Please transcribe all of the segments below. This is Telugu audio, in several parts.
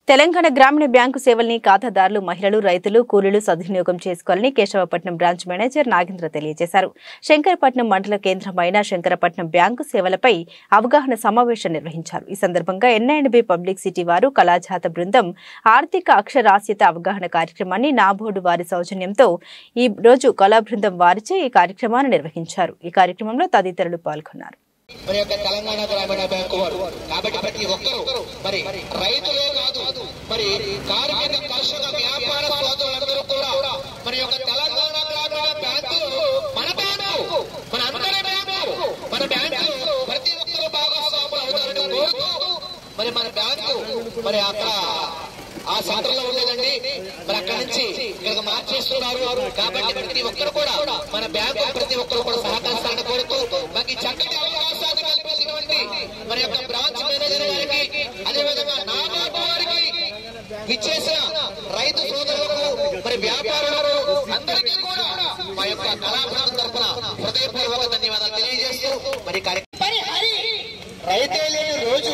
తెలంగాణ గ్రామీణ బ్యాంకు సేవల్ని ఖాతాదారులు మహిళలు రైతులు కూలీలు సద్వినియోగం చేసుకోవాలని కేశవపట్నం బ్రాంచ్ మేనేజర్ నాగేంద్ర తెలియజేశారు శంకరపట్నం మండల కేంద్రమైన శంకరపట్నం బ్యాంకు సేవలపై అవగాహన సమావేశం నిర్వహించారు ఈ సందర్భంగా ఎన్ఐఎన్బి పబ్లిక్ సిటీ వారు కళాజాత బృందం ఆర్థిక అక్షరాస్యత అవగాహన కార్యక్రమాన్ని నా బోర్డు వారి సౌజన్యంతో ఈ రోజు కళా బృందం వారిచే ఈ కార్యక్రమాన్ని నిర్వహించారు ఈ కార్యక్రమంలో తదితరులు పాల్గొన్నారు మరి యొక్క తెలంగాణ గ్రామీణ బ్యాంకు వారు కాబట్టి ప్రతి ఒక్కరూ మరి రైతులే కాదు మరి కార్మిక కర్షక వ్యాపార సోదరులందరూ కూడా మరి యొక్క తెలంగాణ గ్రామీణ బ్యాంకులు మన బ్యాంకు మన అందరి బ్యాంకు మన బ్యాంకు ప్రతి ఒక్కరూ భాగస్వాములు అవుతారని కోరుతూ మరి మన బ్యాంకు మరి అక్కడ ఆ సెంటర్ లో ఉండేదండి మరి అక్కడి నుంచి ఇక్కడికి మార్చేస్తున్నారు కాబట్టి ప్రతి ఒక్కరు కూడా మన బ్యాంకు ప్రతి ఒక్కరు కూడా సహకరిస్తారని కోరుతూ మాకు ఈ చక్కటి అవకాశాన్ని కల్పించినటువంటి మరి యొక్క బ్రాంచ్ మేనేజర్ గారికి అదేవిధంగా నాబాబు వారికి ఇచ్చేసిన రైతు సోదరులకు మరి వ్యాపారులకు అందరికీ కూడా మా యొక్క కళాభావం తరఫున హృదయపూర్వక ధన్యవాదాలు తెలియజేస్తూ మరి కార్యక్రమం రైతే లేని రోజు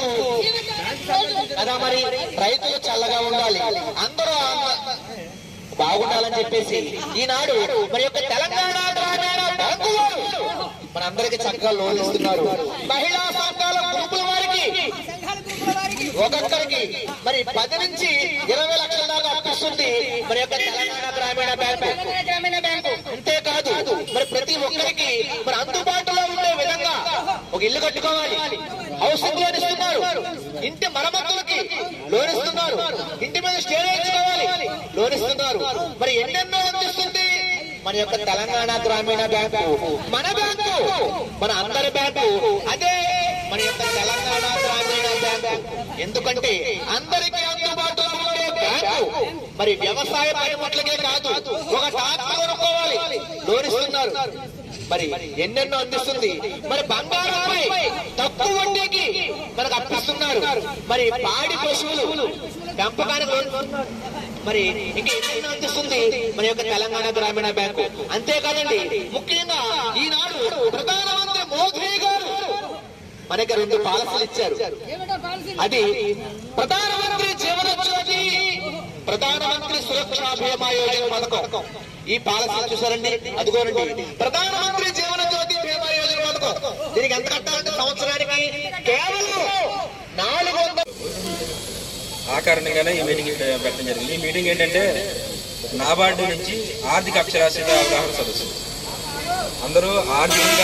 కదా మరి రైతులు చల్లగా ఉండాలి అందరూ ఆంధ్ర- బాగుండాలని చెప్పేసి ఈనాడు మరి యొక్క తెలంగాణ గ్రామీణ బ్యాంకు వారు మనందరికి చక్కగా లోన్ ఇస్తున్నారు మహిళా సంఘాల గ్రూపుల వారికి ఒక్కొక్కరికి మరి పది నుంచి ఇరవై లక్షల దాకా అప్పిస్తుంది మరి యొక్క తెలంగాణ గ్రామీణ బ్యాంకు గ్రామీణ బ్యాంకు అంతేకాదు మరి ప్రతి ఒక్కరికి మరి అందుబాటులో ఉండే విధంగా ఒక ఇల్లు కట్టుకోవాలి హౌసింగ్ లోన్ ఇస్తున్నారు ఇంటి మరమ్మతులకి లోన్ ఇస్తున్నారు ఇంటి మీద స్టే వేయించుకోవాలి లోన్ ఇస్తున్నారు మరి ఎన్నెన్నో అందిస్తుంది మన యొక్క తెలంగాణ గ్రామీణ బ్యాంకు మన బ్యాంకు మన అందరి బ్యాంకు అదే మన యొక్క తెలంగాణ గ్రామీణ బ్యాంకు ఎందుకంటే అందరికీ అందుబాటులో ఉండే బ్యాంకు మరి వ్యవసాయ పనిముట్లకే కాదు ఒక ట్రాక్టర్ కొనుక్కోవాలి లోన్ ఇస్తున్నారు మరి ఎన్నెన్నో అందిస్తుంది మరి బంగారంపై తక్కువ వడ్డీకి మనకు అప్పిస్తున్నారు మరి పాడి పశువులు పెంపకానికి లోన్ మరి ఇంకా ఎన్నెన్నో అందిస్తుంది మన యొక్క తెలంగాణ గ్రామీణ బ్యాంకు అంతేకాదండి ముఖ్యంగా ఈనాడు ప్రధానమంత్రి మోదీ గారు మనకి రెండు పాలసీలు ఇచ్చారు అది ప్రధానమంత్రి జీవన జ్యోతి ప్రధానమంత్రి సురక్ష బీమా యోజన పథకం ఈ పాలసీ చూసారండి అదిగోనండి ప్రధానమంత్రి జీవన జ్యోతి బీమా యోజన పథకం దీనికి ఎంత కట్టాలంటే సంవత్సరానికి కేవలం నాలుగు వందల ఆ కారణంగానే ఈ మీటింగ్ పెట్టడం జరిగింది ఈ మీటింగ్ ఏంటంటే నాబార్డు నుంచి ఆర్థిక అక్షరాస్యత అవగాహన సదస్సు అందరూ ఆర్థికంగా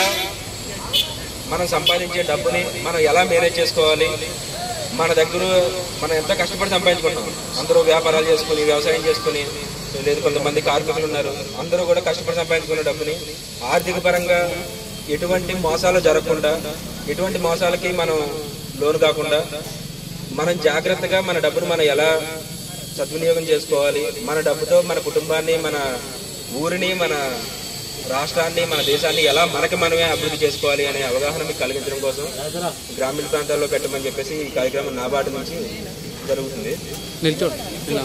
మనం సంపాదించే డబ్బుని మనం ఎలా మేనేజ్ చేసుకోవాలి మన దగ్గర మనం ఎంత కష్టపడి సంపాదించుకుంటాం అందరూ వ్యాపారాలు చేసుకుని వ్యవసాయం చేసుకుని లేదు కొంతమంది కార్మికులు ఉన్నారు అందరూ కూడా కష్టపడి సంపాదించుకున్న డబ్బుని ఆర్థిక పరంగా ఎటువంటి మోసాలు జరగకుండా ఎటువంటి మోసాలకి మనం లోను కాకుండా మనం జాగ్రత్తగా మన డబ్బును మనం ఎలా సద్వినియోగం చేసుకోవాలి మన డబ్బుతో మన కుటుంబాన్ని మన ఊరిని మన రాష్ట్రాన్ని మన దేశాన్ని ఎలా మనకి మనమే అభివృద్ధి చేసుకోవాలి అనే అవగాహన మీకు కలిగించడం కోసం గ్రామీణ ప్రాంతాల్లో పెట్టమని చెప్పేసి ఈ కార్యక్రమం నాబార్డు నుంచి జరుగుతుంది నిల్చోండి ఇలా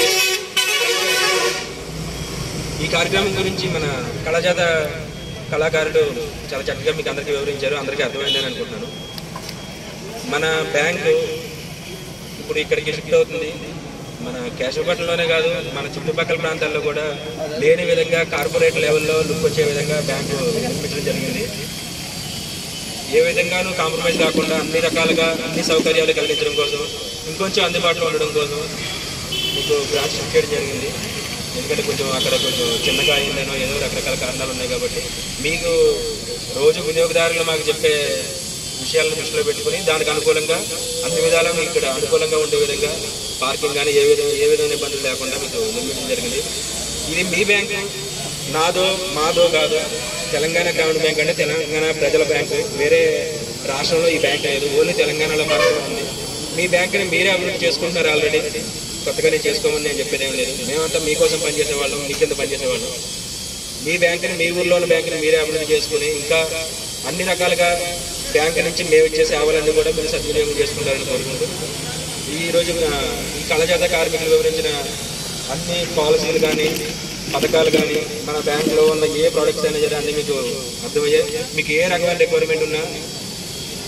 ఈ కార్యక్రమం గురించి మన కళాజాత కళాకారుడు చాలా చక్కగా మీకు అందరికీ వివరించారు అందరికీ అర్థమైందని అనుకుంటున్నాను మన బ్యాంకు ఇప్పుడు ఇక్కడికి షిఫ్ట్ అవుతుంది మన కేశవపట్నంలోనే కాదు మన చుట్టుపక్కల ప్రాంతాల్లో కూడా లేని విధంగా కార్పొరేట్ లెవెల్లో లుక్ వచ్చే విధంగా బ్యాంకు నిర్మించడం జరిగింది ఏ విధంగానూ కాంప్రమైజ్ కాకుండా అన్ని రకాలుగా అన్ని సౌకర్యాలు కలిగించడం కోసం ఇంకొంచెం అందుబాటులో ఉండడం కోసం మీకు బ్రాంచ్ షిఫ్ట్ చేయడం జరిగింది ఎందుకంటే కొంచెం అక్కడ కొంచెం చిన్నగా అయిందనో ఏదో రకరకాల కారణాలు ఉన్నాయి కాబట్టి మీకు రోజు వినియోగదారులు మాకు చెప్పే విషయాలను దృష్టిలో పెట్టుకుని దానికి అనుకూలంగా అన్ని విధాలా మీకు ఇక్కడ అనుకూలంగా ఉండే విధంగా పార్కింగ్ కానీ ఏ విధంగా ఏ విధమైన ఇబ్బందులు లేకుండా మీకు నిర్మించడం జరిగింది ఇది మీ బ్యాంకు నాదో మాదో కాదు తెలంగాణ గ్రామీణ బ్యాంక్ అంటే తెలంగాణ ప్రజల బ్యాంకు వేరే రాష్ట్రంలో ఈ బ్యాంక్ లేదు ఓన్లీ తెలంగాణలో మాత్రమే ఉంది మీ బ్యాంకుని మీరే అభివృద్ధి చేసుకుంటున్నారు ఆల్రెడీ కొత్తగా నేను చేసుకోమని నేను చెప్పేది ఏం లేదు మేమంతా మీకోసం పనిచేసే వాళ్ళం మీ కింద పనిచేసే వాళ్ళం మీ బ్యాంకుని మీ ఊర్లో ఉన్న బ్యాంకుని మీరే అభివృద్ధి చేసుకుని ఇంకా అన్ని రకాలుగా బ్యాంకు నుంచి మేము ఇచ్చే సేవలన్నీ కూడా మీరు సద్వినియోగం చేసుకుంటారని కోరుకుంటూ ఈ రోజు ఆ, ఈ కళజాత కార్మికులు వివరించిన అన్ని పాలసీలు కానీ పథకాలు కానీ మన బ్యాంకులో ఉన్న ఏ ప్రోడక్ట్స్ అయినా సరే అన్ని మీకు అర్థమయ్యాయి మీకు ఏ రకమైన రిక్వైర్మెంట్ ఉన్నా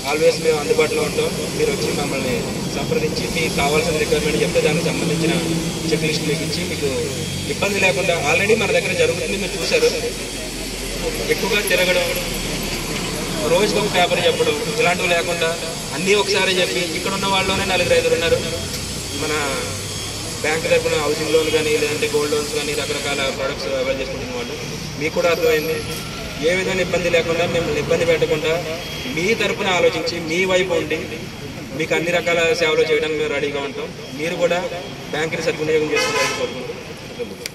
ఆల్వేస్ మేము అందుబాటులో ఉంటాం మీరు వచ్చి మమ్మల్ని సంప్రదించి మీకు కావాల్సిన రిక్వైర్మెంట్ చెప్తే దానికి సంబంధించిన చెక్ లిస్ట్ మీకు ఇచ్చి మీకు ఇబ్బంది లేకుండా ఆల్రెడీ మన దగ్గర జరుగుతుంది మీరు చూశారు ఎక్కువగా తిరగడం రోజుకి ఒక పేపర్ చెప్పడం ఇలాంటివి లేకుండా అన్నీ ఒకసారి చెప్పి ఇక్కడ ఉన్న వాళ్ళలోనే నలుగురు ఐదుగురు ఉన్నారు మన బ్యాంక్ తరపున హౌసింగ్ లోన్ కానీ లేదంటే గోల్డ్ లోన్స్ కానీ రకరకాల ప్రొడక్ట్స్ అవైల్ చేసుకుంటున్న వాళ్ళు మీకు కూడా అర్థమైంది ఏ విధమైన ఇబ్బంది లేకుండా మిమ్మల్ని ఇబ్బంది పెట్టకుండా మీ తరపున ఆలోచించి మీ వైపు ఉండి మీకు అన్ని రకాల సేవలు చేయడానికి మేము రెడీగా ఉంటాం మీరు కూడా బ్యాంకుని సద్వినియోగం చేసుకుంటారని కోరుకుంటూ